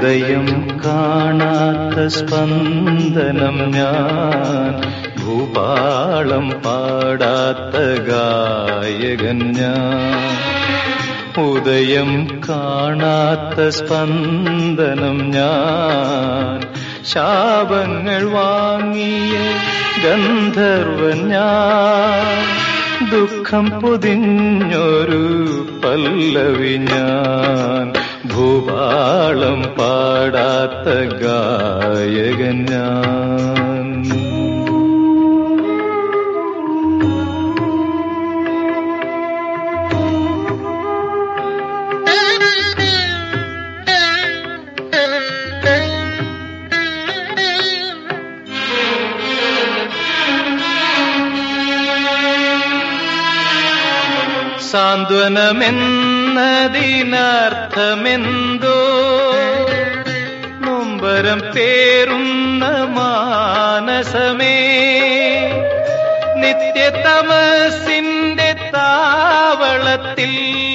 ഉദയം കാണാത്ത സ്പന്ദനം ഞാൻ ഭൂപാളം പാടാത്ത ഗായകൻ ഞാൻ ഉദയം കാണാത്ത സ്പന്ദനം ഞാൻ ശാപങ്ങൾ വാങ്ങിയ ഗന്ധർവൻ ഞാൻ ദുഃഖം പൊതിഞ്ഞൊരു പല്ലവി ഞാൻ ഭൂപാളം പാടാത്ത ഗായകൻ ഞാൻ സാന്ത്വനമെന്നതിനർത്ഥമെന്തോ നൊമ്പരം പേറുന്ന മാനസമേ നിത്യതമസിന്റെ താവളത്തിൽ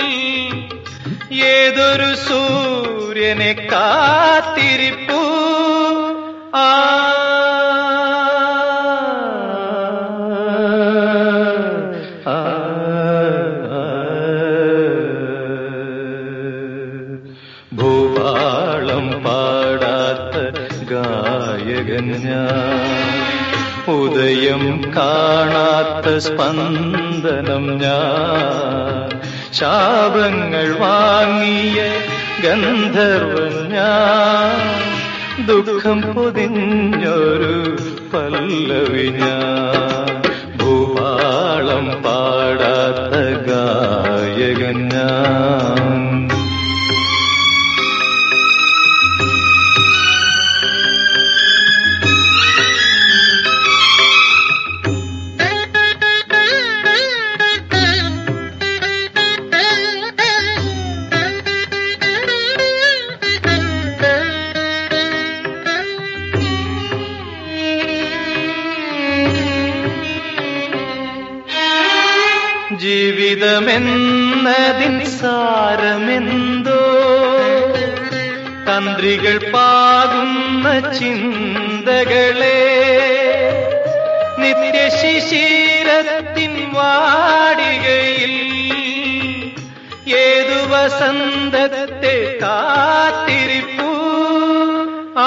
ഏതൊരു സൂര്യനെ കാത്തിരിപ്പൂ ആ ആ, ഭൂപാളം പാടാത്ത ഗായകൻ ഞാൻ ഉദയം കാണാത്ത സ്പന്ദനം ഞാൻ ശാപങ്ങൾ വാങ്ങിയ ഗന്ധർവൻ ഞാൻ ദുഃഖം പൊതിഞ്ഞൊരു പല്ലവി ഞാൻ ഭൂപാളം പാടാത്ത ഗായകൻ ഞാൻ ജീവിതമെന്നതിൻ സാരമെന്തോ തന്ത്രികൾ പാകുന്ന ചിന്തകളെ നിത്യശിശിരത്തിൻ വാടികയിൽ ഏതു വസന്തത്തെ കാത്തിരിപ്പൂ ആ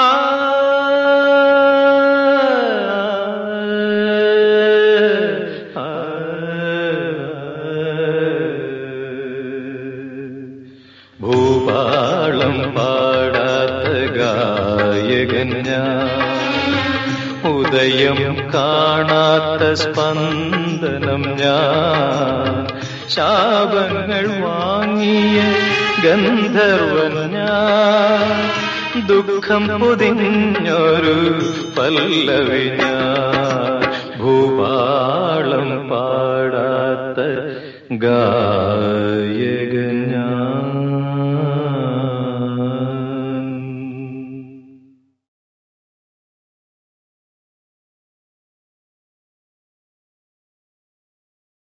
ഭൂപാളം പാടാത്ത ഗായകൻ ഞാൻ ഉദയം കാണാത്ത സ്പന്ദനം ഞാൻ ശാപങ്ങൾ വാങ്ങിയ ഗന്ധർവൻ ഞാൻ ദുഃഖം പൊതിഞ്ഞൊരു പല്ലവി ഞാൻ ഭൂപാളം പാടാത്ത ഗാ